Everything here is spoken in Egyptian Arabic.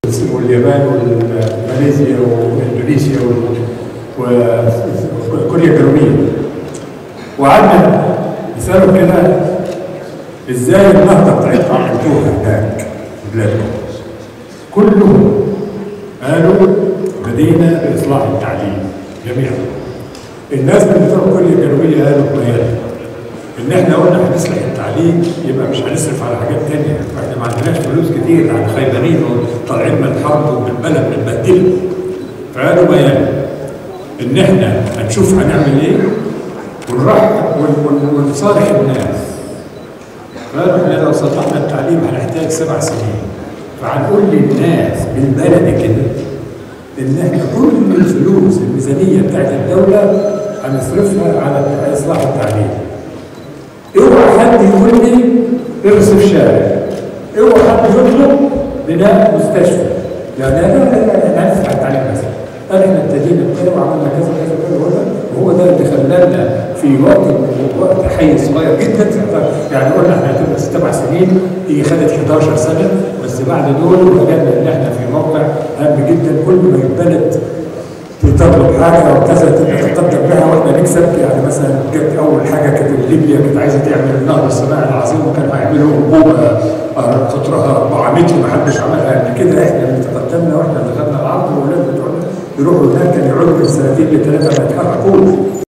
واليابان وماليزيا واندونيسيا وكوريا الجنوبيه وقعدنا نسالهم كده ازاي النهضه بتاعتكم عملتوها هناك في بلادكم كلهم قالوا بدينا باصلاح التعليم جميعا الناس من بتوع كوريا الجنوبيه قالوا بيان ان احنا قلنا هنصلح التعليم يبقى مش هنصرف على حاجات تانية احنا ما عندناش فلوس كتير على خيبانين وطالعين من الحرب ومن البلد متبهدلين فقالوا بيان ان احنا هنشوف هنعمل ايه ونروح ونصالح الناس قالوا احنا لو صلحنا التعليم هنحتاج سبع سنين فهنقول للناس بالبلد كده ان احنا كل الفلوس الميزانيه بتاعت الدوله هنصرفها على اصلاح التعليم اوعى حد يقول لي ارصف شارع اوعى حد يطلب بناء مستشفى يعني انا انا هندفع التعليم مثلا قال احنا ابتدينا كده وعملنا كذا كذا كذا وهو ده اللي خلانا في وقت وقت حي صغير جدا يعني قلنا احنا هتبقى سبع سنين هي خدت 11 سنه بس بعد دول وجدنا ان احنا في موقع هام جدا كل ما البلد تطلب حاجه او كذا تتقدم بها واحنا نكسب يعني مثلا جت اول حاجه كانت ليبيا كانت عايزه تعمل نهر الصناعي العظيم وكانوا هيعملوا انبوبه قطرها 4 متر ما حدش عملها قبل كده احنا اللي تقدمنا واحنا اللي خدنا العرض والاولاد بتوعنا يروحوا هناك كانوا يقعدوا من سنتين لثلاثه ما يتحركوش